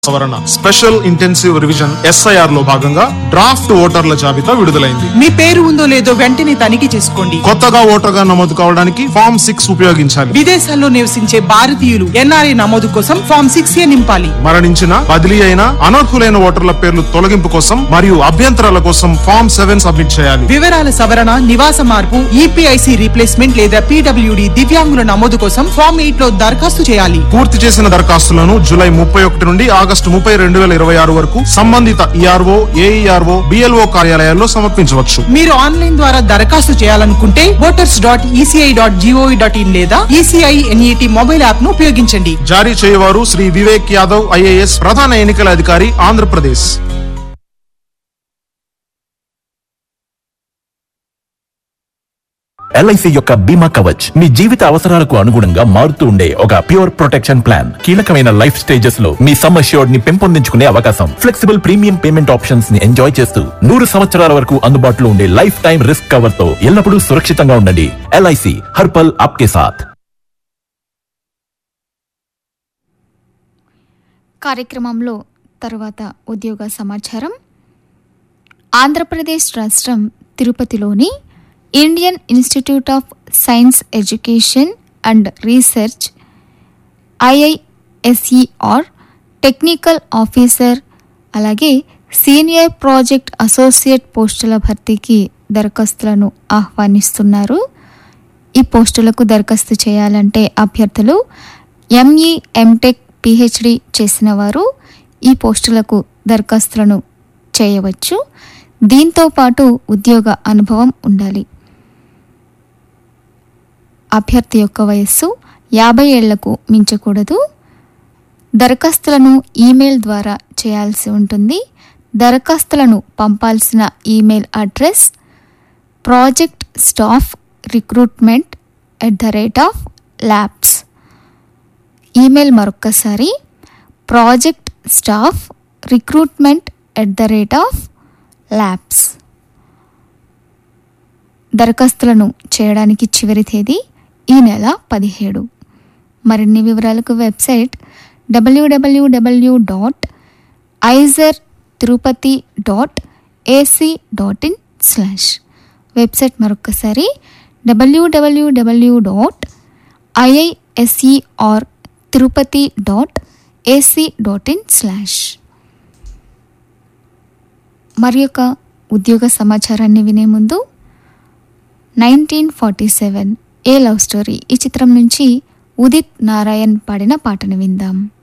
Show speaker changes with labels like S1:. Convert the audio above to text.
S1: సవరణ special intensive revision SIR లో భాగంగా డ్రాఫ్ట్ ఓటర్ల జాబితా విడుదలైంది
S2: మీ పేరు ఉందో లేదో వెంటనే తనిఖీ చేసుకోండి
S1: కొత్తగా ఓటర్గా నమోదు కావడానికి ఫామ్ సిక్స్ ఉపయోగించాలి
S2: విదేశాల్లో నివసించే భారతీయులు ఎన్ఆర్ఐ నమోదు కోసం ఫామ్ సిక్స్ ఏ నింపాలి
S1: మరణించిన బదిలీ అయిన అనర్హులైన ఓటర్ల పేర్లు తొలగింపు కోసం మరియు అభ్యంతరాల కోసం ఫామ్ సెవెన్ సబ్మిట్ చేయాలి
S2: వివరాల సవరణ నివాస మార్పు ఈపీఐసి రీప్లేస్మెంట్ లేదా పీడబ్ల్యూడి దివ్యాంగుల నమోదు కోసం ఫామ్ ఎయిట్ లో దరఖాస్తు చేయాలి
S1: పూర్తి చేసిన దరఖాస్తులను జూలై ముప్పై ఒకటి నుండి ఆగస్టు ముప్పై రెండు వేల ఇరవై ఆరు వరకు సంబంధిత ఈఆర్ఓ ఏఈఆర్ఓ బిఎల్ఓ కార్యాలయాల్లో సమర్పించవచ్చు
S2: మీరు ఆన్లైన్ ద్వారా దరఖాస్తు చేయాలనుకుంటే voters dot ECI dot G O V dot in లేదా ఈసీఐ ఎన్ఈటి మొబైల్ యాప్ ను ఉపయోగించండి
S1: జారీ చేయవారు శ్రీ వివేక్ యాదవ్ ఐఏఎస్ ప్రధాన ఎన్నికల అధికారి ఆంధ్రప్రదేశ్
S3: ఎల్ఐసి యొక్క బీమా కవచ్ మీ జీవిత అవసరాలకు అనుగుణంగా మారుతూ ఉండే ఒక ప్యూర్ ప్రొటెక్షన్ ప్లాన్ కీలకమైన లైఫ్ స్టేజెస్ లో మీ సమ్ అష్యూర్డ్ ని పెంపొందించుకునే అవకాశం ఫ్లెక్సిబుల్ ప్రీమియం పేమెంట్ ఆప్షన్స్ ని ఎంజాయ్ చేస్తూ నూరు సంవత్సరాల వరకు అందుబాటులో ఉండే లైఫ్ టైం రిస్క్ కవర్ తో ఎల్లప్పుడూ సురక్షితంగా ఉండండి ఎల్ఐసి హర్పల్ ఆప్కే సాథ్
S4: కార్యక్రమంలో తరువాత ఉద్యోగ సమాచారం ఆంధ్రప్రదేశ్ రాష్ట్రం తిరుపతిలోని Indian Institute of Science Education and Research IISER technical officer అలాగే సీనియర్ ప్రాజెక్ట్ అసోసియేట్ పోస్టుల భర్తీకి దరఖాస్తులను ఆహ్వానిస్తున్నారు ఈ పోస్టులకు దరఖాస్తు చేయాలంటే అభ్యర్థులు ఎంఈ ఎంటెక్ పిహెచ్డి చేసిన వారు ఈ పోస్టులకు దరఖాస్తులను చేయవచ్చు దీంతో పాటు ఉద్యోగ అనుభవం ఉండాలి అభ్యర్థి యొక్క వయస్సు యాభై ఏళ్లకు మించకూడదు దరఖాస్తులను ఈమెయిల్ ద్వారా చేయాల్సి ఉంటుంది దరఖాస్తులను పంపాల్సిన email address project staff recruitment at the rate of labs email మరొక్కసారి project staff recruitment at the rate of labs దరఖాస్తులను చేయడానికి చివరి తేదీ ఈ నెల పదిహేడు మరిన్ని వివరాలకు website W W W dot IISER Tirupati dot AC dot in slash website మరొకసారి W W W dot IISER Tirupati dot AC dot in slash మరి యొక్క ఉద్యోగ సమాచారాన్ని వినే ముందు nineteen forty seven a love story ఈ చిత్రం నుంచి ఉదిత్ నారాయణ్ పాడిన పాటను విందాం